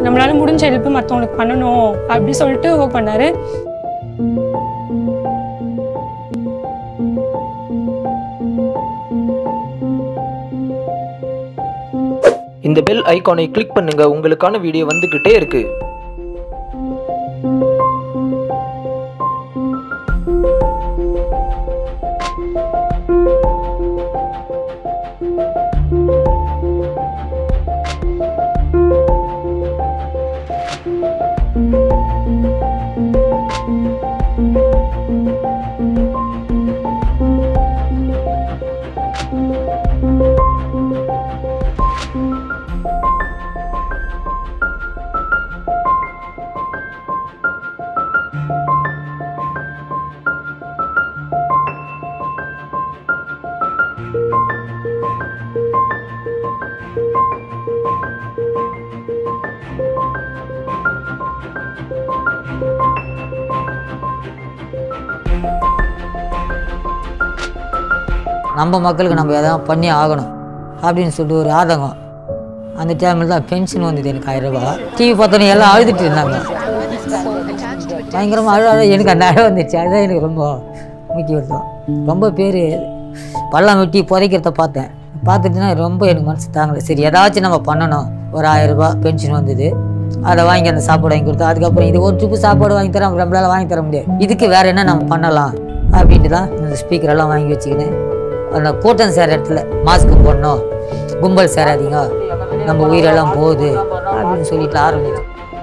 நம்மளால முடிஞ்ச ஹெல்ப் மற்றவங்களுக்கு பண்ணணும் அப்படி சொல்லிட்டு ஒர்க் பண்ணாரு இந்த பெல் ஐகானை கிளிக் பண்ணுங்க உங்களுக்கான வீடியோ வந்துகிட்டே இருக்கு நம்ம மக்களுக்கு நம்ம எதாவது பண்ணி ஆகணும் அப்படின்னு சொல்லிட்டு ஒரு ஆதங்கம் அந்த டைமில் தான் பென்ஷன் வந்தது எனக்கு ஆயிரம் ரூபாய் டிவி பார்த்தோன்னே எல்லாம் அழுதுட்டு இருந்தாங்க பயங்கரமாக அழ அழ எனக்கு அந்த அழ வந்துச்சு அதுதான் எனக்கு ரொம்ப முக்கியம் ரொம்ப பேர் பள்ளம் வெட்டி புதைக்கிறத பார்த்தேன் பார்த்துட்டுனா ரொம்ப எனக்கு மனசு தாங்கலை சரி ஏதாச்சும் நம்ம பண்ணணும் ஒரு ஆயிரம் ரூபாய் பென்ஷன் வந்தது அதை வாங்கி அந்த சாப்பாடு வாங்கி கொடுத்தா அதுக்கப்புறம் இது ஒரு ட்ரிப்பு சாப்பாடு வாங்கி தர நம்மளால வாங்கி தர முடியாது இதுக்கு வேற என்ன நம்ம பண்ணலாம் அப்படின்ட்டு தான் இந்த ஸ்பீக்கர் எல்லாம் வாங்கி வச்சுக்கின்னு அந்த கூட்டம் சேர இடத்துல மாஸ்க் போடணும் கும்பல் சேராதீங்க நம்ம உயிரெல்லாம் போகுது அப்படின்னு சொல்லிட்டு ஆரம்பிச்சு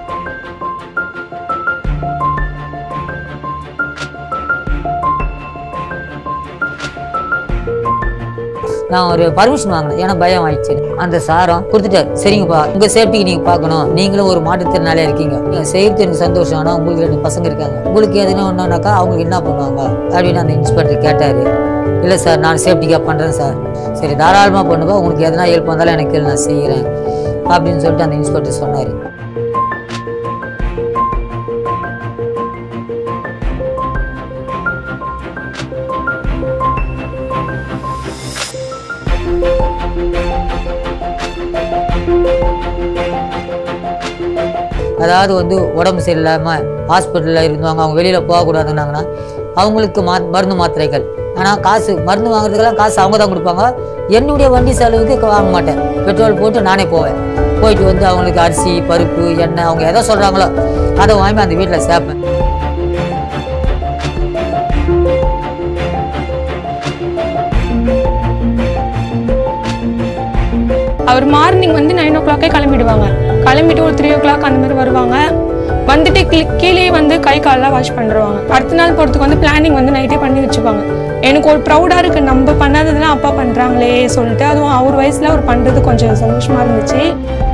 நான் ஒரு பர்மிஷன் வாங்கினேன் ஏன்னா பயம் ஆயிடுச்சு அந்த சாரம் கொடுத்துட்டாரு சரிங்கப்பா உங்க சேஃப்டிக்கு நீங்க பார்க்கணும் நீங்களும் ஒரு மாற்றுத்திறனாலே இருக்கீங்க நீங்க செய்யறது எனக்கு சந்தோஷம் ஆனா உங்களுக்கு ரெண்டு பசங்க இருக்காங்க உங்களுக்கு எதுனா ஒன்றுனாக்கா அவங்களுக்கு என்ன பண்ணுவாங்க அப்படின்னு அந்த இன்ஸ்பெக்டர் கேட்டாரு இல்லை சார் நான் சேஃப்டிக்காக பண்ணுறேன் சார் சரி தாராளமாக பண்ணுப்பா உங்களுக்கு எதனா ஹெல்ப் வந்தாலும் எனக்கு கேளு, நான் செய்கிறேன் அப்படின்னு சொல்லிட்டு அந்த இன்ஸ்பெக்டர் சொன்னார் அதாவது வந்து உடம்பு சரியில்லாமல் ஹாஸ்பிட்டலில் இருந்தவங்க அவங்க வெளியில் போகக்கூடாதுன்னாங்கன்னா அவங்களுக்கு மா மருந்து மாத்திரைகள் ஆனால் காசு மருந்து வாங்குறதுக்கெல்லாம் காசு அவங்க தான் கொடுப்பாங்க என்னுடைய வண்டி செலவுக்கு வாங்க மாட்டேன் பெட்ரோல் போட்டு நானே போவேன் போயிட்டு வந்து அவங்களுக்கு அரிசி பருப்பு எண்ணெய் அவங்க எதை சொல்கிறாங்களோ அதை வாங்கி அந்த வீட்டில் சேர்ப்பேன் அவர் மார்னிங் வந்து நைன் ஓ கிளாக்கே கிளம்பிடுவாங்க கிளம்பிட்டு ஒரு த்ரீ ஓ கிளாக் அந்த மாதிரி வருவாங்க வந்துட்டு கீ- கீழே வந்து கை காலெல்லாம் வாஷ் பண்ணுறாங்க அடுத்த நாள் போகிறதுக்கு வந்து பிளானிங் வந்து நைட்டே பண்ணி வச்சுப்பாங்க எனக்கு ஒரு ப்ரௌடாக இருக்குது நம்ம பண்ணாததெல்லாம் அப்பா பண்ணுறாங்களே சொல்லிட்டு அதுவும் அவர் வயசில் அவர் பண்ணுறது கொஞ்சம் சந்தோஷமாக இருந்துச்சு